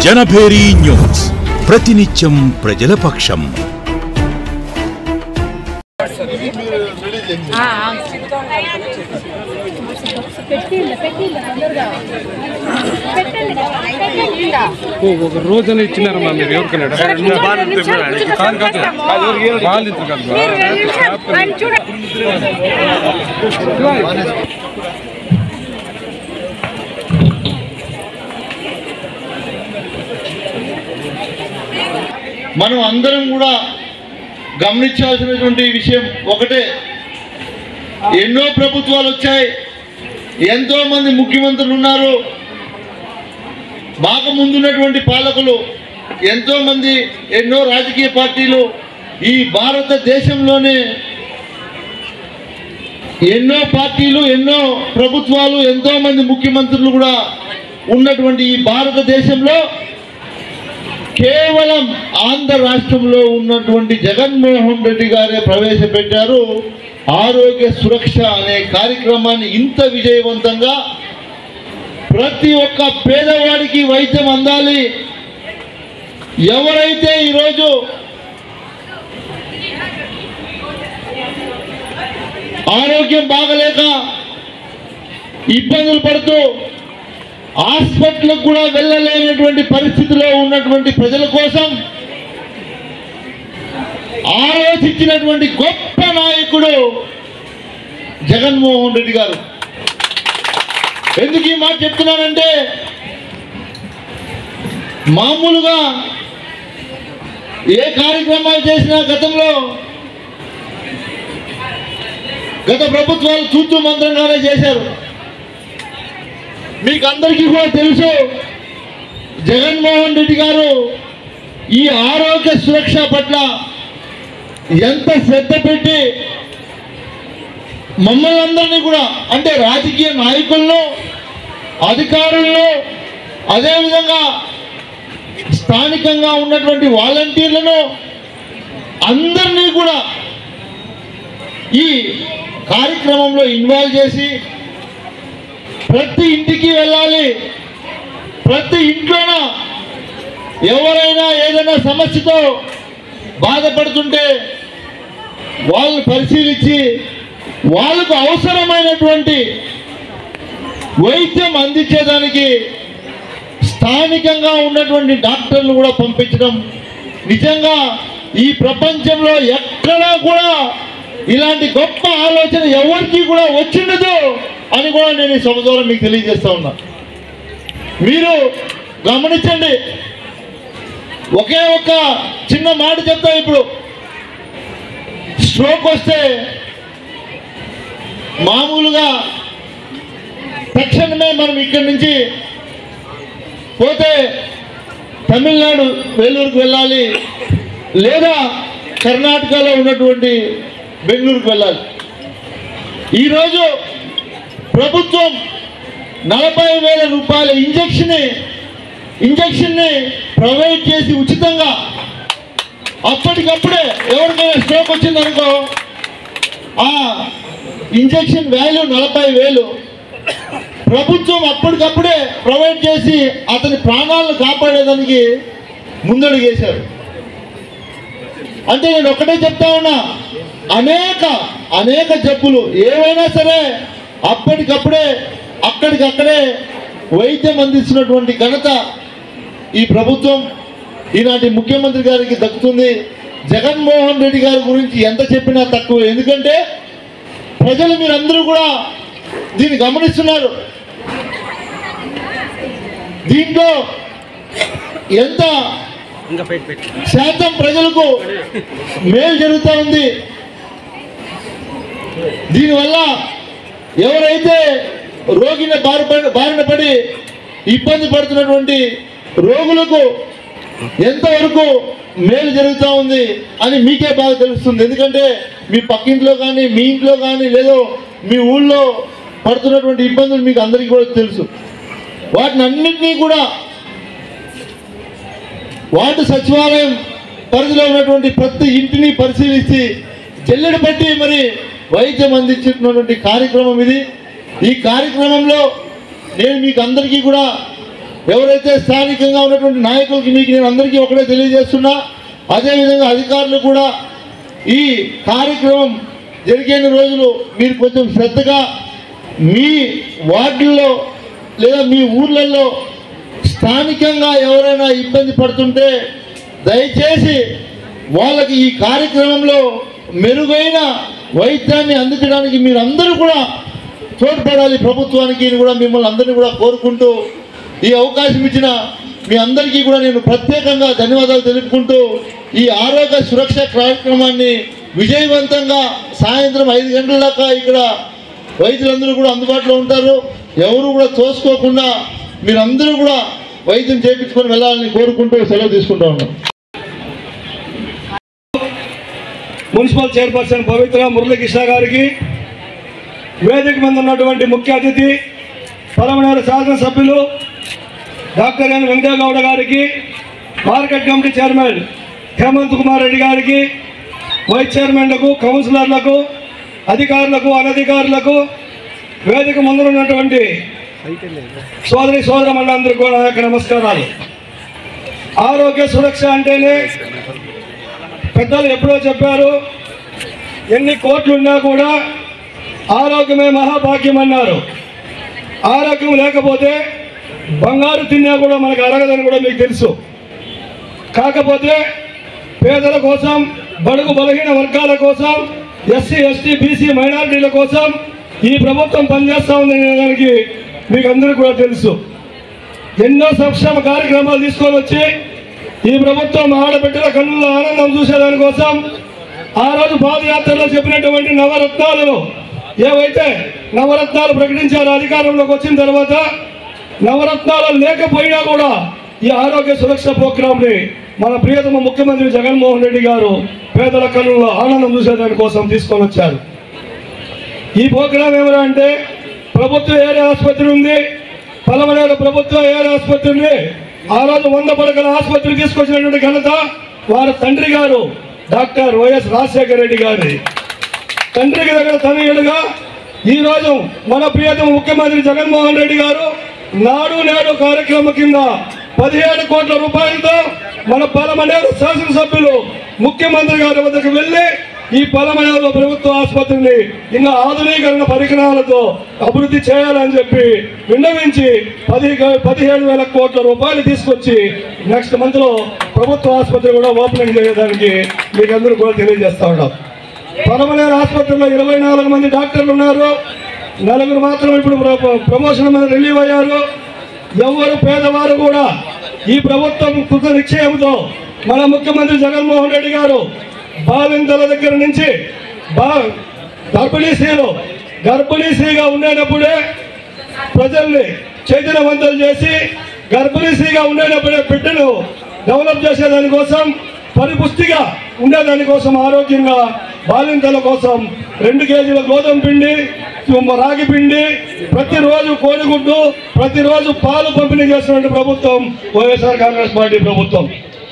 Janabheri news ప్రతినిత్యం ప్రజల పక్షం పెట్టిండ పెట్టిండ తొందరగా పెట్టండి పెట్టండి ఓ, ఒక రోజున ఇచ్చినారమ్మా మీరు ఎవరికైనా కాదు కాదు వాళ్ళు ఇద్దరు కాదు మీరు రెండు నిమిషాలు ఆయన చూడండి మనం అందరం కూడా గమనించాల్సినటువంటి విషయం ఒకటే ఎన్నో ప్రభుత్వాలు వచ్చాయి ఎంతో మంది ముఖ్యమంత్రులు ఉన్నారు బాగా ముందున్నటువంటి పాలకులు ఎంతో మంది ఎన్నో రాజకీయ పార్టీలు ఈ భారతదేశంలోనే ఎన్నో పార్టీలు ఎన్నో ప్రభుత్వాలు ఎంతో మంది ముఖ్యమంత్రులు కూడా ఉన్నటువంటి ఈ భారతదేశంలో కేవలం ఆంధ్ర రాష్ట్రంలో ఉన్నటువంటి జగన్మోహన్ రెడ్డి గారే ప్రవేశపెట్టారు ఆరోగ్య సురక్ష అనే కార్యక్రమాన్ని ఇంత విజయవంతంగా ప్రతి ఒక్క పేదవాడికి వైద్యం అందాలి ఎవరైతే ఈరోజు ఆరోగ్యం బాగలేక ఇబ్బందులు పడుతూ హాస్పిటల్కి కూడా వెళ్ళలేనటువంటి పరిస్థితిలో ఉన్నటువంటి ప్రజల కోసం ఆలోచించినటువంటి గొప్ప నాయకుడు జగన్మోహన్ రెడ్డి గారు ఎందుకు ఈ మాట చెప్తున్నానంటే మామూలుగా ఏ కార్యక్రమాలు చేసినా గతంలో గత ప్రభుత్వాలు చూస్తూ మంత్రంగానే చేశారు మీకు అందరికీ కూడా తెలుసు జగన్మోహన్ రెడ్డి గారు ఈ ఆరోగ్య సురక్ష పట్ల ఎంత శ్రద్ధ పెట్టి మమ్మల్ని అందరినీ కూడా అంటే రాజకీయ నాయకులను అధికారులను అదేవిధంగా స్థానికంగా ఉన్నటువంటి వాలంటీర్లను అందరినీ కూడా ఈ కార్యక్రమంలో ఇన్వాల్వ్ చేసి ప్రతి ఇంటికి వెళ్ళాలి ప్రతి ఇంట్లోన ఎవరైనా ఏదైనా సమస్యతో బాధపడుతుంటే వాళ్ళని పరిశీలించి వాళ్ళకు అవసరమైనటువంటి వైద్యం అందించేదానికి స్థానికంగా ఉన్నటువంటి డాక్టర్లు కూడా పంపించడం నిజంగా ఈ ప్రపంచంలో ఎక్కడా కూడా ఇలాంటి గొప్ప ఆలోచన ఎవరికి కూడా వచ్చిండదు అని కూడా నేను ఈ సభ ద్వారా మీకు తెలియజేస్తా ఉన్నా మీరు గమనించండి ఒకే ఒక చిన్న మాట చెప్తా ఇప్పుడు స్ట్రోక్ వస్తే మామూలుగా తక్షణమే మనం ఇక్కడి నుంచి పోతే తమిళనాడు వేలూరుకు వెళ్ళాలి లేదా కర్ణాటకలో ఉన్నటువంటి బెంగళూరుకు వెళ్ళాలి ఈరోజు ప్రభుత్వం నలభై వేల రూపాయల ఇంజక్షన్ ఇంజక్షన్ని ప్రొవైడ్ చేసి ఉచితంగా అప్పటికప్పుడే ఎవరికైనా స్ట్రోక్ వచ్చిందనుకో ఆ ఇంజక్షన్ వాల్యూ నలభై వేలు ప్రభుత్వం అప్పటికప్పుడే ప్రొవైడ్ చేసి అతని ప్రాణాలను కాపాడేదానికి ముందడుగు వేశారు అంటే నేను ఒకటే చెప్తా ఉన్నా అనేక అనేక జబ్బులు ఏవైనా సరే అప్పటికప్పుడే అక్కడికక్కడే వైద్యం అందిస్తున్నటువంటి ఘనత ఈ ప్రభుత్వం ఈనాటి ముఖ్యమంత్రి గారికి దక్కుతుంది జగన్మోహన్ రెడ్డి గారి గురించి ఎంత చెప్పినా తక్కువ ఎందుకంటే ప్రజలు మీరందరూ కూడా దీన్ని గమనిస్తున్నారు దీంట్లో ఎంత శాతం ప్రజలకు మేలు జరుగుతూ ఉంది దీనివల్ల ఎవరైతే రోగిన బారిన బారిన పడి ఇబ్బంది పడుతున్నటువంటి రోగులకు ఎంతవరకు మేలు జరుగుతూ ఉంది అని మీకే బాగా తెలుస్తుంది ఎందుకంటే మీ పక్కింట్లో కానీ మీ ఇంట్లో కానీ లేదో మీ ఊళ్ళో పడుతున్నటువంటి ఇబ్బందులు మీకు అందరికీ కూడా తెలుసు వాటిని అన్నింటినీ కూడా వార్డు సచివాలయం పరిధిలో ఉన్నటువంటి ప్రతి ఇంటిని పరిశీలించి జల్లెడ పట్టి మరి వైద్యం అందించుతున్నటువంటి కార్యక్రమం ఇది ఈ కార్యక్రమంలో నేను మీకు అందరికీ కూడా ఎవరైతే స్థానికంగా ఉన్నటువంటి నాయకులకి మీకు నేను అందరికీ ఒకటే తెలియజేస్తున్నా అదేవిధంగా అధికారులు కూడా ఈ కార్యక్రమం జరిగే రోజులు మీరు కొంచెం శ్రద్ధగా మీ వార్డుల్లో లేదా మీ ఊర్లలో స్థానికంగా ఎవరైనా ఇబ్బంది పడుతుంటే దయచేసి వాళ్ళకి ఈ కార్యక్రమంలో మెరుగైన వైద్యాన్ని అందించడానికి మీరందరూ కూడా తోడ్పడాలి ప్రభుత్వానికి అని కూడా మిమ్మల్ని అందరినీ కూడా కోరుకుంటూ ఈ అవకాశం ఇచ్చిన మీ అందరికీ కూడా నేను ప్రత్యేకంగా ధన్యవాదాలు తెలుపుకుంటూ ఈ ఆరోగ్య సురక్ష కార్యక్రమాన్ని విజయవంతంగా సాయంత్రం ఐదు గంటల దాకా ఇక్కడ వైద్యులందరూ కూడా అందుబాటులో ఉంటారు ఎవరు కూడా తోసుకోకుండా మీరందరూ కూడా వైద్యం చేయించుకొని వెళ్ళాలని కోరుకుంటూ సెలవు తీసుకుంటా ఉన్నాను మున్సిపల్ చైర్పర్సన్ పవిత్ర మురళీకృష్ణ గారికి వేదిక మీద ఉన్నటువంటి ముఖ్య అతిథి పలమనేరు శాసనసభ్యులు డాక్టర్ ఎన్ వెంకయ్యగౌడ గారికి market committee chairman Hemant Kumar Reddy గారికి వైస్ చైర్మన్లకు కౌన్సిలర్లకు అధికారులకు అనధికారులకు వేదిక ముందు ఉన్నటువంటి సోదరి సోదర మండలందరికీ కూడా నా యొక్క నమస్కారాలు ఆరోగ్య సురక్ష అంటేనే పెద్దలు ఎప్పుడో చెప్పారు ఎన్ని కోట్లు ఉన్నా కూడా ఆరోగ్యమే మహాభాగ్యం అన్నారు ఆరోగ్యం లేకపోతే బంగారు తిన్నా కూడా మనకు అరగదని కూడా మీకు తెలుసు కాకపోతే పేదల కోసం బడుగు బలహీన వర్గాల కోసం ఎస్సీ ఎస్టీ బీసీ మైనారిటీల కోసం ఈ ప్రభుత్వం పనిచేస్తూ ఉందనే దానికి మీకు అందరికీ కూడా తెలుసు ఎన్నో సంక్షేమ కార్యక్రమాలు తీసుకొని వచ్చి ఈ ప్రభుత్వం ఆడబిడ్డల కన్నుల ఆనందం చూసేదానికోసం ఆ రోజు పాదయాత్రలో చెప్పినటువంటి నవరత్నాలను ఏవైతే నవరత్నాలు ప్రకటించారో అధికారంలోకి వచ్చిన తర్వాత నవరత్నాలు లేకపోయినా కూడా ఈ ఆరోగ్య సురక్ష ప్రోగ్రాంని మన ప్రియతమ ముఖ్యమంత్రి జగన్మోహన్ రెడ్డి గారు పేదల కన్నుల ఆనందం చూసేదాని కోసం తీసుకొని వచ్చారు ఈ ప్రోగ్రాం ఏమరా అంటే ప్రభుత్వ ఏరియా ఆసుపత్రి ఉంది పలమనేరు ప్రభుత్వ ఏరియా ఆసుపత్రి ఉంది ఆ రోజు వంద పడకల ఆసుపత్రి తీసుకొచ్చినటువంటి ఘనత వారి తండ్రి గారు డాక్టర్ వైఎస్ రాజశేఖర రెడ్డి గారి తండ్రికి దగ్గర తనయుడుగా ఈ రోజు మన ప్రియతమ ముఖ్యమంత్రి జగన్మోహన్ రెడ్డి గారు నాడు నేడు కార్యక్రమం కింద పదిహేడు కోట్ల రూపాయలతో మన పలమనేరు శాసనసభ్యులు ముఖ్యమంత్రి గారి వద్దకు వెళ్ళి ఈ పలమనేరు ప్రభుత్వ ఆసుపత్రిని ఇంకా ఆధునీకరణ పరికరాలతో అభివృద్ధి చేయాలని చెప్పి విన్నవించి పది పదిహేడు వేల కోట్ల రూపాయలు తీసుకొచ్చి నెక్స్ట్ మంత్ లో ప్రభుత్వ ఆసుపత్రి కూడా ఓపెనింగ్ చేయడానికి మీకు అందరూ కూడా తెలియజేస్తా ఉన్నాం పలమనేరు ఆసుపత్రిలో ఇరవై నాలుగు మంది డాక్టర్లు ఉన్నారు నలుగురు మాత్రం ఇప్పుడు ప్ర- ప్రమోషన్ మీద రిలీవ్ అయ్యారు ఎవరు పేదవారు కూడా ఈ ప్రభుత్వం కృత నిశ్చయంతో మన ముఖ్యమంత్రి జగన్మోహన్ రెడ్డి గారు బాలింతల దగ్గర నుంచి బా గర్భిణీ స్త్రీలు గర్భిణీ స్త్రీగా ఉండేటప్పుడే ప్రజల్ని చైతన్యవంతులు చేసి గర్భిణీ స్త్రీగా ఉండేటప్పుడే బిడ్డను డెవలప్ చేసేదానికోసం పరిపుష్టిగా ఉండేదానికోసం ఆరోగ్యంగా బాలింతల కోసం రెండు కేజీల గోధుమ పిండి రాగి పిండి ప్రతిరోజు కోడిగుడ్డు ప్రతిరోజు పాలు పంపిణీ చేస్తున్న ప్రభుత్వం వైఎస్ఆర్ కాంగ్రెస్ పార్టీ ప్రభుత్వం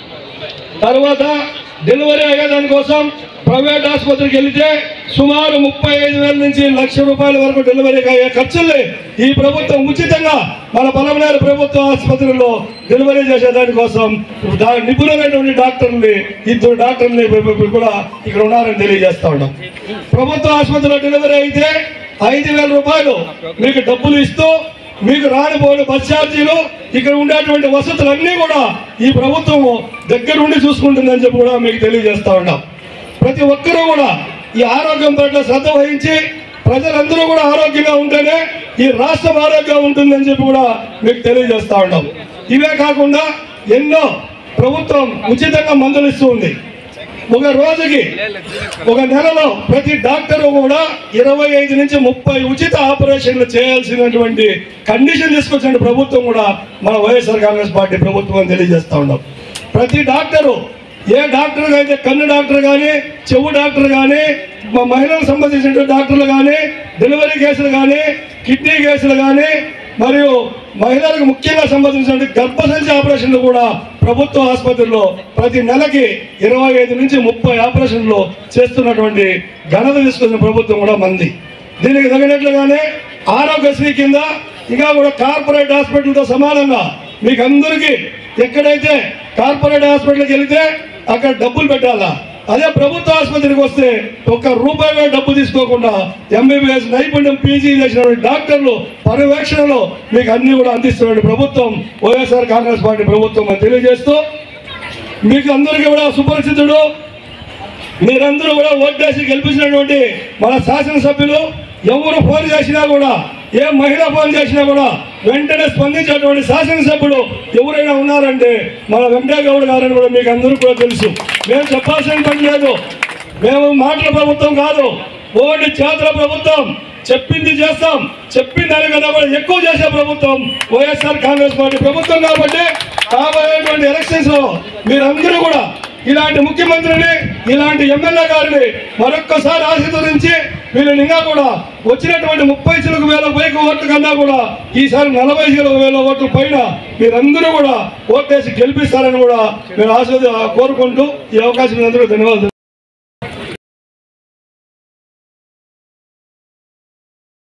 తర్వాత డెలివరీ అయ్యేదాని కోసం ప్రైవేట్ ఆసుపత్రికి వెళితే సుమారు ముప్పై ఐదు వేల నుంచి లక్ష రూపాయల వరకు డెలివరీకి అయ్యే ఖర్చుల్ని ఈ ప్రభుత్వం ఉచితంగా మన పలమనేరు ప్రభుత్వ ఆసుపత్రిలో డెలివరీ చేసేదాని కోసం దా- నిపుణులైనటువంటి డాక్టర్ని ఇద్దరు డాక్టర్ని కూడా ఇక్కడ ఉన్నారని తెలియజేస్తా ఉన్నాం ప్రభుత్వ ఆసుపత్రిలో డెలివరీ అయితే ఐదు వేల రూపాయలు మీకు డబ్బులు ఇస్తూ మీకు రానిపోయిన బస్ ఛార్జీలు ఇక్కడ ఉండేటువంటి వసతులన్నీ కూడా ఈ ప్రభుత్వం దగ్గర ఉండి చూసుకుంటుందని చెప్పి కూడా మీకు తెలియజేస్తా ఉన్నాం ప్రతి ఒక్కరూ కూడా ఈ ఆరోగ్యం పట్ల శ్రద్ధ వహించి ప్రజలందరూ కూడా ఆరోగ్యంగా ఉంటేనే ఈ రాష్ట్రం ఆరోగ్యంగా ఉంటుందని చెప్పి కూడా మీకు తెలియజేస్తా ఉన్నాం ఇవే కాకుండా ఎన్నో ప్రభుత్వం ఉచితంగా మందులు ఇస్తూ ఉంది ఒక రోజుకి ఒక నెలలో ప్రతి డాక్టర్ కూడా ఇరవై ఐదు నుంచి ముప్పై ఉచిత ఆపరేషన్లు చేయాల్సినటువంటి కండిషన్ తీసుకొచ్చిన ప్రభుత్వం కూడా మన వైఎస్ఆర్ కాంగ్రెస్ పార్టీ ప్రభుత్వం అని తెలియజేస్తా ఉన్నాం ప్రతి డాక్టరు ఏ డాక్టర్ అయితే కన్ను డాక్టర్ కానీ చెవు డాక్టర్ కానీ మా మహిళలకు సంబంధించిన డాక్టర్లు కానీ డెలివరీ కేసులు కానీ కిడ్నీ కేసులు కానీ మరియు మహిళలకు ముఖ్యంగా సంబంధించిన గర్భసంచి ఆపరేషన్లు కూడా ప్రభుత్వ ఆసుపత్రిలో ప్రతి నెలకి ఇరవై ఐదు నుంచి ముప్పై ఆపరేషన్లు చేస్తున్నటువంటి ఘనత తీసుకున్న ప్రభుత్వం కూడా మంది దీనికి తగినట్లుగానే ఆరోగ్యశ్రీ కింద ఇంకా కూడా కార్పొరేట్ హాస్పిటల్తో సమానంగా మీకు అందరికీ ఎక్కడైతే కార్పొరేట్ హాస్పిటల్కి వెళితే అక్కడ డబ్బులు పెట్టాలా అదే ప్రభుత్వ ఆసుపత్రికి వస్తే ఒక్క రూపాయి కూడా డబ్బు తీసుకోకుండా ఎంబీబీఎస్ నైపుణ్యం పీజీ చేసిన డాక్టర్లు పర్యవేక్షణలో మీకు అన్ని కూడా అందిస్తున్న ప్రభుత్వం వైఎస్ఆర్ కాంగ్రెస్ పార్టీ ప్రభుత్వం అని తెలియజేస్తూ మీకు అందరికీ కూడా సుపరిచితుడు మీరందరూ కూడా ఓట్లేసి గెలిపించినటువంటి మన శాసనసభ్యులు ఎవరు ఫోన్ చేసినా కూడా ఏ మహిళ ఫోన్ చేసినా కూడా వెంటనే స్పందించేటువంటి శాసనసభ్యులు ఎవరైనా ఉన్నారంటే మన వెంకటగౌడ్ గారని కూడా మీకు అందరూ కూడా తెలుసు మేము చెప్పాల్సిన పని లేదు మేము మాటల ప్రభుత్వం కాదు ఓడి చేతుల ప్రభుత్వం చెప్పింది చేస్తాం చెప్పిన దానికన్నా కూడా ఎక్కువ చేసే ప్రభుత్వం వైఎస్ఆర్ కాంగ్రెస్ పార్టీ ప్రభుత్వం కాబట్టి రాబోయేటువంటి ఎలక్షన్స్ లో మీరందరూ కూడా ఇలాంటి ముఖ్యమంత్రిని ఇలాంటి ఎమ్మెల్యే గారిని మరొక్కసారి ఆశీర్వదించి వీళ్ళని ఇంకా కూడా వచ్చినటువంటి ముప్పై చిలుకు వేల పైకి ఓట్లు కన్నా కూడా ఈసారి నలభై చిలుకు వేల ఓట్ల పైన మీరందరూ కూడా ఓటేసి గెలిపిస్తారని కూడా నేను ఆశీర్వ కోరుకుంటూ ఈ అవకాశం అందరూ ధన్యవాదాలు